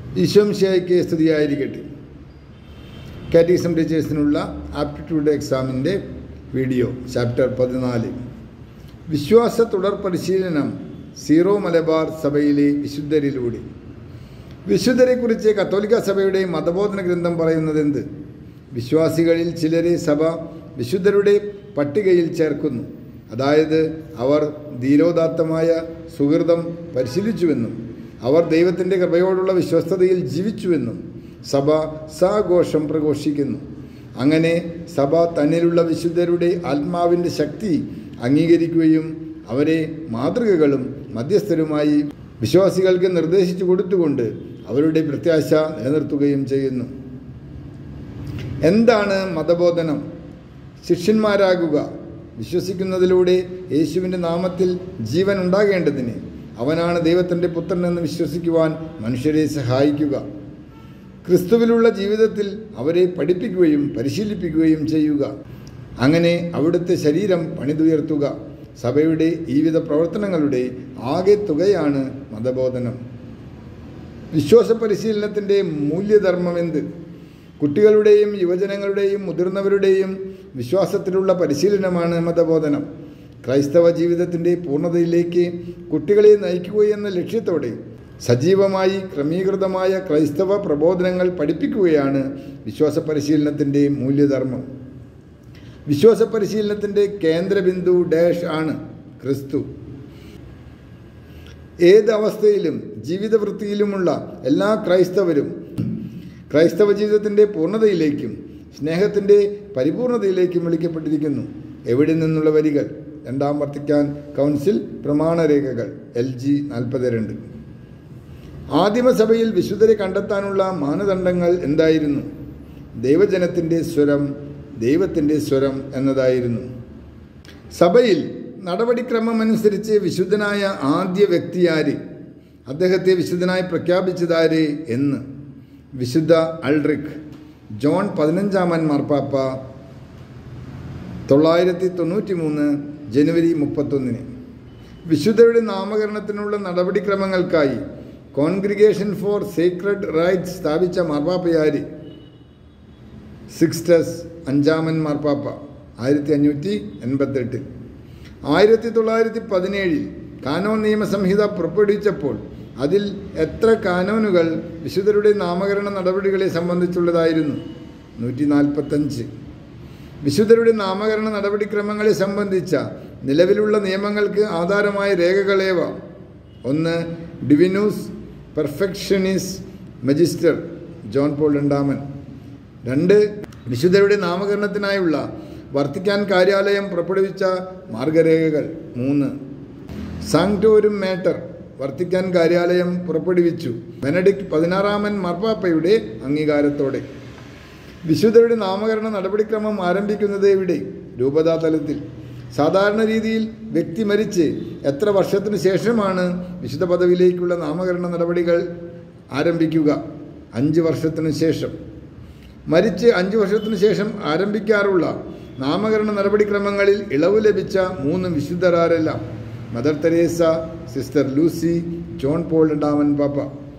ഈശോംശായ്ക്ക് സ്തുതിയായിരിക്കട്ടെ കാറ്റീസം ടീച്ചേഴ്സിനുള്ള ആപ്റ്റിറ്റ്യൂഡ് എക്സാമിൻ്റെ വീഡിയോ ചാപ്റ്റർ പതിനാല് വിശ്വാസ തുടർ പരിശീലനം സീറോ മലബാർ സഭയിലെ വിശുദ്ധരിലൂടെ വിശുദ്ധരെക്കുറിച്ച് കത്തോലിക്ക സഭയുടെ മതബോധന ഗ്രന്ഥം പറയുന്നത് എന്ത് വിശ്വാസികളിൽ ചിലരെ സഭ വിശുദ്ധരുടെ പട്ടികയിൽ ചേർക്കുന്നു അതായത് അവർ ധീരോദാത്തമായ സുഹൃതം പരിശീലിച്ചുവെന്നും അവർ ദൈവത്തിൻ്റെ കൃപയോടുള്ള വിശ്വസ്തതയിൽ ജീവിച്ചുവെന്നും സഭ സാഘോഷം പ്രഘോഷിക്കുന്നു അങ്ങനെ സഭ തന്നിലുള്ള വിശുദ്ധരുടെ ആത്മാവിൻ്റെ ശക്തി അംഗീകരിക്കുകയും അവരെ മാതൃകകളും മധ്യസ്ഥരുമായി വിശ്വാസികൾക്ക് നിർദ്ദേശിച്ചു കൊടുത്തുകൊണ്ട് അവരുടെ പ്രത്യാശ നിലനിർത്തുകയും ചെയ്യുന്നു എന്താണ് മതബോധനം ശിഷ്യന്മാരാകുക വിശ്വസിക്കുന്നതിലൂടെ യേശുവിൻ്റെ നാമത്തിൽ ജീവൻ ഉണ്ടാകേണ്ടതിന് അവനാണ് ദൈവത്തിൻ്റെ പുത്രനെന്ന് വിശ്വസിക്കുവാൻ മനുഷ്യരെ സഹായിക്കുക ക്രിസ്തുവിലുള്ള ജീവിതത്തിൽ അവരെ പഠിപ്പിക്കുകയും പരിശീലിപ്പിക്കുകയും ചെയ്യുക അങ്ങനെ അവിടുത്തെ ശരീരം പണിതുയർത്തുക സഭയുടെ ജീവിത പ്രവർത്തനങ്ങളുടെ ആകെ തുകയാണ് മതബോധനം വിശ്വാസ പരിശീലനത്തിൻ്റെ മൂല്യധർമ്മം എന്ത് കുട്ടികളുടെയും യുവജനങ്ങളുടെയും മുതിർന്നവരുടെയും വിശ്വാസത്തിലുള്ള പരിശീലനമാണ് മതബോധനം ക്രൈസ്തവ ജീവിതത്തിൻ്റെ പൂർണ്ണതയിലേക്ക് കുട്ടികളെ നയിക്കുകയെന്ന ലക്ഷ്യത്തോടെ സജീവമായി ക്രമീകൃതമായ ക്രൈസ്തവ പ്രബോധനങ്ങൾ പഠിപ്പിക്കുകയാണ് വിശ്വാസ പരിശീലനത്തിൻ്റെ മൂല്യധർമ്മം വിശ്വാസ പരിശീലനത്തിൻ്റെ കേന്ദ്രബിന്ദു ഡാഷ് ആണ് ക്രിസ്തു ഏത് അവസ്ഥയിലും ജീവിതവൃത്തിയിലുമുള്ള എല്ലാ ക്രൈസ്തവരും ക്രൈസ്തവ ജീവിതത്തിൻ്റെ പൂർണ്ണതയിലേക്കും സ്നേഹത്തിൻ്റെ പരിപൂർണതയിലേക്കും വിളിക്കപ്പെട്ടിരിക്കുന്നു എവിടെ നിന്നുള്ള വരികൾ രണ്ടാം വർത്തിക്കാൻ കൗൺസിൽ പ്രമാണരേഖകൾ എൽ ജി നാൽപ്പത് രണ്ട് ആദിമസഭയിൽ വിശുദ്ധരെ കണ്ടെത്താനുള്ള മാനദണ്ഡങ്ങൾ എന്തായിരുന്നു ദൈവജനത്തിൻ്റെ സ്വരം ദൈവത്തിൻ്റെ സ്വരം എന്നതായിരുന്നു സഭയിൽ നടപടിക്രമമനുസരിച്ച് വിശുദ്ധനായ ആദ്യ വ്യക്തിയാര് അദ്ദേഹത്തെ വിശുദ്ധനായി പ്രഖ്യാപിച്ചതാര് എന്ന് വിശുദ്ധ അൾറിക് ജോൺ പതിനഞ്ചാമൻ മാർപ്പാപ്പ തൊള്ളായിരത്തി തൊണ്ണൂറ്റി മൂന്ന് ജനുവരി മുപ്പത്തൊന്നിന് വിശുദ്ധരുടെ നാമകരണത്തിനുള്ള നടപടിക്രമങ്ങൾക്കായി കോൺഗ്രിഗേഷൻ ഫോർ സീക്രട്ട് റൈറ്റ്സ് സ്ഥാപിച്ച മാർപ്പാപ്പയാര് സിക്സ്റ്റസ് അഞ്ചാമൻ മാർപ്പാപ്പ ആയിരത്തി അഞ്ഞൂറ്റി എൺപത്തെട്ട് ആയിരത്തി തൊള്ളായിരത്തി പതിനേഴിൽ കാനോൻ നിയമസംഹിത പുറപ്പെടുവിച്ചപ്പോൾ അതിൽ എത്ര കാനോനുകൾ വിശുദ്ധരുടെ നാമകരണ നടപടികളെ സംബന്ധിച്ചുള്ളതായിരുന്നു നൂറ്റി നാൽപ്പത്തഞ്ച് വിശുദ്ധരുടെ നാമകരണ നടപടിക്രമങ്ങളെ സംബന്ധിച്ച നിലവിലുള്ള നിയമങ്ങൾക്ക് ആധാരമായ രേഖകളേവ ഒന്ന് ഡിവിനൂസ് പെർഫെക്ഷനിസ് മജിസ്റ്റർ ജോൺ പോൾ രണ്ടാമൻ രണ്ട് വിശുദ്ധരുടെ നാമകരണത്തിനായുള്ള വർത്തിക്കാൻ കാര്യാലയം പുറപ്പെടുവിച്ച മാർഗരേഖകൾ മൂന്ന് സാങ്ക്ടോരും മേട്ടർ വർത്തിക്കാൻ കാര്യാലയം പുറപ്പെടുവിച്ചു ബെനഡിക്ട് പതിനാറാമൻ മാർപ്പാപ്പയുടെ അംഗീകാരത്തോടെ വിശുദ്ധരുടെ നാമകരണ നടപടിക്രമം ആരംഭിക്കുന്നത് എവിടെ രൂപതാതലത്തിൽ സാധാരണ രീതിയിൽ വ്യക്തി മരിച്ച് എത്ര വർഷത്തിനു ശേഷമാണ് വിശുദ്ധ പദവിയിലേക്കുള്ള നാമകരണ നടപടികൾ ആരംഭിക്കുക അഞ്ച് വർഷത്തിനു ശേഷം മരിച്ച് അഞ്ച് വർഷത്തിനു ശേഷം ആരംഭിക്കാറുള്ള നാമകരണ നടപടിക്രമങ്ങളിൽ ഇളവ് ലഭിച്ച മൂന്ന് വിശുദ്ധരാരെല്ലാം Mother Teresa Sister Lucy John Paul രണ്ടാമൻ പാപ്പ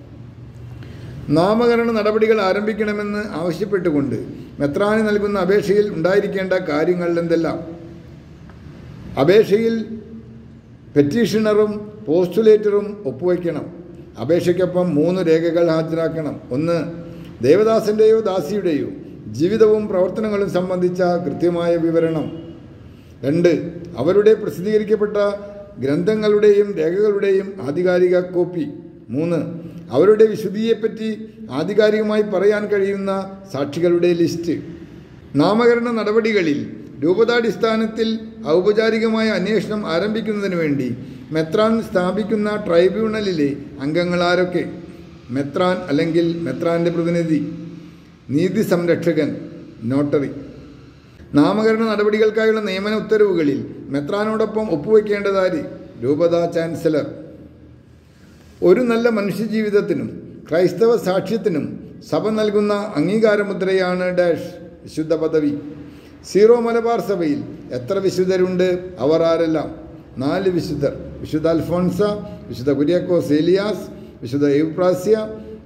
നാമകരണ നടപടികൾ ആരംഭിക്കണമെന്ന് ആവശ്യപ്പെട്ടുകൊണ്ട് മെത്രാന് നൽകുന്ന അപേക്ഷയിൽ ഉണ്ടായിരിക്കേണ്ട കാര്യങ്ങൾ എന്തെല്ലാം അപേക്ഷയിൽ പെറ്റീഷണറും പോസ്റ്റുലേറ്ററും ഒപ്പുവയ്ക്കണം അപേക്ഷയ്ക്കൊപ്പം മൂന്ന് രേഖകൾ ഹാജരാക്കണം ഒന്ന് ദേവദാസൻ്റെയോ ദാസിയുടെയോ ജീവിതവും പ്രവർത്തനങ്ങളും സംബന്ധിച്ച കൃത്യമായ വിവരണം രണ്ട് അവരുടെ പ്രസിദ്ധീകരിക്കപ്പെട്ട ഗ്രന്ഥങ്ങളുടെയും രേഖകളുടെയും ആധികാരിക കോപ്പി മൂന്ന് അവരുടെ വിശുദ്ധിയെപ്പറ്റി ആധികാരികമായി പറയാൻ കഴിയുന്ന സാക്ഷികളുടെ ലിസ്റ്റ് നാമകരണ നടപടികളിൽ രൂപതാടിസ്ഥാനത്തിൽ ഔപചാരികമായ അന്വേഷണം ആരംഭിക്കുന്നതിന് വേണ്ടി മെത്രാൻ സ്ഥാപിക്കുന്ന ട്രൈബ്യൂണലിലെ അംഗങ്ങളാരൊക്കെ മെത്രാൻ അല്ലെങ്കിൽ മെത്രാൻ്റെ പ്രതിനിധി നീതി സംരക്ഷകൻ നോട്ടറി നാമകരണ നടപടികൾക്കായുള്ള നിയമന ഉത്തരവുകളിൽ മെത്രാനോടൊപ്പം ഒപ്പുവെക്കേണ്ടതാര് രൂപത ചാൻസലർ ഒരു നല്ല മനുഷ്യജീവിതത്തിനും ക്രൈസ്തവ സാക്ഷ്യത്തിനും സഭ നൽകുന്ന അംഗീകാരമുദ്രയാണ് ഡാഷ് വിശുദ്ധ പദവി സീറോ മലബാർ സഭയിൽ എത്ര വിശുദ്ധരുണ്ട് അവർ ആരെല്ലാം നാല് വിശുദ്ധർ വിശുദ്ധ അൽഫോൺസ വിശുദ്ധ കുര്യാക്കോസ് ഏലിയാസ് വിശുദ്ധ എവുപ്രാസ്യ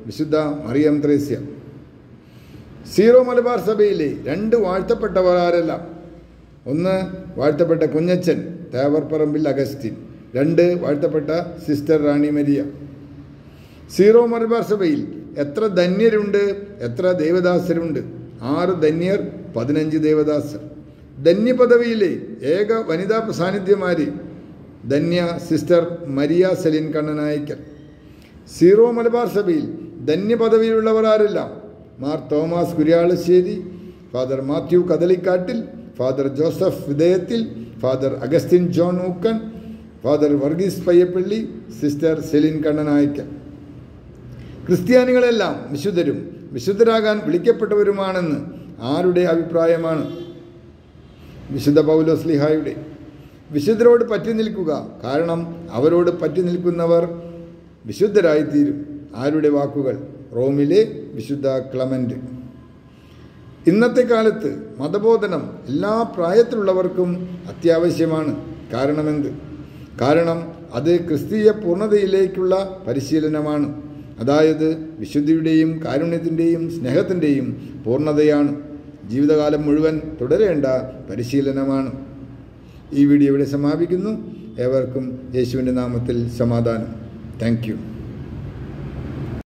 വിശുദ്ധ മറിയം ത്രേസ്യ സീറോ മലബാർ സഭയിലെ രണ്ട് വാഴ്ത്തപ്പെട്ടവർ ആരെല്ലാം ഒന്ന് വാഴ്ത്തപ്പെട്ട കുഞ്ഞച്ചൻ തേവർപ്പറമ്പിൽ അഗസ്റ്റിൻ രണ്ട് വാഴ്ത്തപ്പെട്ട Sister Rani Maria Syro Malabar സഭയിൽ എത്ര ധന്യരുണ്ട് എത്ര ദേവദാസരുണ്ട് ആറ് ധന്യർ പതിനഞ്ച് ദേവദാസർ ധന്യ പദവിയിലെ ഏക വനിതാ സാന്നിധ്യമാര് ധന്യ Sister Maria Celine Kannanaikal Syro Malabar സഭയിൽ ധന്യ പദവിയിലുള്ളവർ ആരെല്ലാം Mar Thomas Kurialacherry Father Mathew Kadalikkattil Father Joseph Vithayathil Father Augustine John Ookken Father Varghese Payyappilly Sister Celine Kannanaikal ക്രിസ്ത്യാനികളെല്ലാം വിശുദ്ധരും വിശുദ്ധരാകാൻ വിളിക്കപ്പെട്ടവരുമാണെന്ന് ആരുടെ അഭിപ്രായമാണ് വിശുദ്ധ പൗലോസ്ലിഹായുടെ വിശുദ്ധരോട് പറ്റി നിൽക്കുക കാരണം അവരോട് പറ്റി നിൽക്കുന്നവർ വിശുദ്ധരായിത്തീരും ആരുടെ വാക്കുകൾ റോമിലെ വിശുദ്ധ ക്ലമൻ്റ് ഇന്നത്തെ കാലത്ത് മതബോധനം എല്ലാ പ്രായത്തിലുള്ളവർക്കും അത്യാവശ്യമാണ് കാരണമെന്ത് കാരണം അത് ക്രിസ്തീയ പൂർണ്ണതയിലേക്കുള്ള പരിശീലനമാണ് അതായത് വിശുദ്ധിയുടെയും കാരുണ്യത്തിൻ്റെയും സ്നേഹത്തിൻ്റെയും പൂർണ്ണതയാണ് ജീവിതകാലം മുഴുവൻ തുടരേണ്ട പരിശീലനമാണ് ഈ വീഡിയോ ഇവിടെ സമാപിക്കുന്നു ഏവർക്കും യേശുവിൻ്റെ നാമത്തിൽ സമാധാനം താങ്ക്